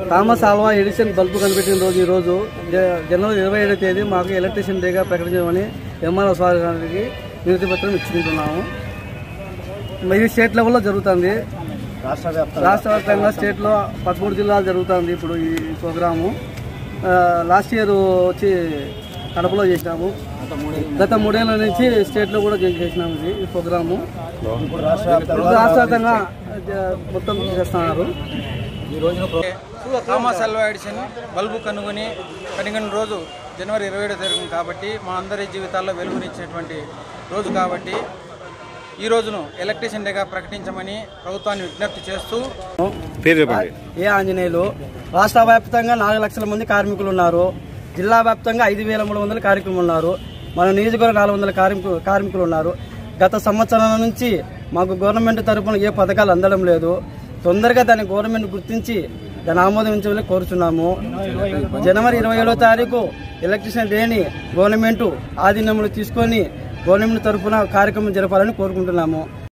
Thomas Alva edition bulb కనిపెట్టిన రోజు ఈ రోజు జ- జనవరి ఇరవై ఏడవ తేదీ మాకు ఎలక్ట్రీషియన్ డేగా ప్రకటించమని ఎంఆర్ఓ సార్ గారికి వినతి పత్రం ఇచ్చుకుంటున్నాము ఇది స్టేట్ లెవెల్లో జరుగుతుంది రాష్ట్ర వ్యాప్తంగా రాష్ట్ర వ్యాప్తంగా స్టేట్లో పదమూడు జిల్లాలు జరుగుతుంది ఇప్పుడు ఈ ప్రోగ్రాము ఆ, లాస్ట్ ఇయర్ వచ్చి కడపలో చేసినాము గత మూడేళ్ల నుంచి స్టేట్లో కూడా చే- చేసినాము ఇది ఈ ప్రోగ్రాము ఇప్పుడు రాష్ట్ర వ్యాప్తంగా ఇప్పుడు రాష్ట్ర వ్యాప్తంగా ఆ, మొత్తం చేస్తున్నారు ఈ రోజున ప్రో- థామస్ అల్వా ఎడిషన్ బల్బు కనుగొని కనుగొని రోజు జనవరి ఇరవై ఏడో తారీఖు కాబట్టి మా అందరి జీవితాల్లో వెలుగునిచ్చినటువంటి రోజు కాబట్టి ఈ రోజును ఎలక్ట్రీషియన్ డేగా ప్రకటించమని ప్రభుత్వాన్ని విజ్ఞప్తి చేస్తూ ఏ ఆంజనేయులు రాష్ట్ర వ్యాప్తంగా నాలుగు లక్షల మంది కార్మికులు ఉన్నారు జిల్లా వ్యాప్తంగా ఐదు వేల మూడు వందల కార్మికులు ఉన్నారు మన నియోజకవర్గం నాలుగు వందల కార్మికులు కార్మికులు ఉన్నారు గత సంవత్సరం నుంచి మాకు గవర్నమెంట్ తరపున ఏ పథకాలు అందడం లేదు తొందరగా దాన్ని గవర్నమెంట్ గుర్తించి దాన్ని ఆమోదించాలని కోరుచున్నాము జనవరి ఇరవై ఏడో తారీఖు ఎలక్ట్రిషియన్ డేని గవర్నమెంట్ ఆధీనంలో తీసుకొని గవర్నమెంట్ తరపున కార్యక్రమం జరపాలని కోరుకుంటున్నాము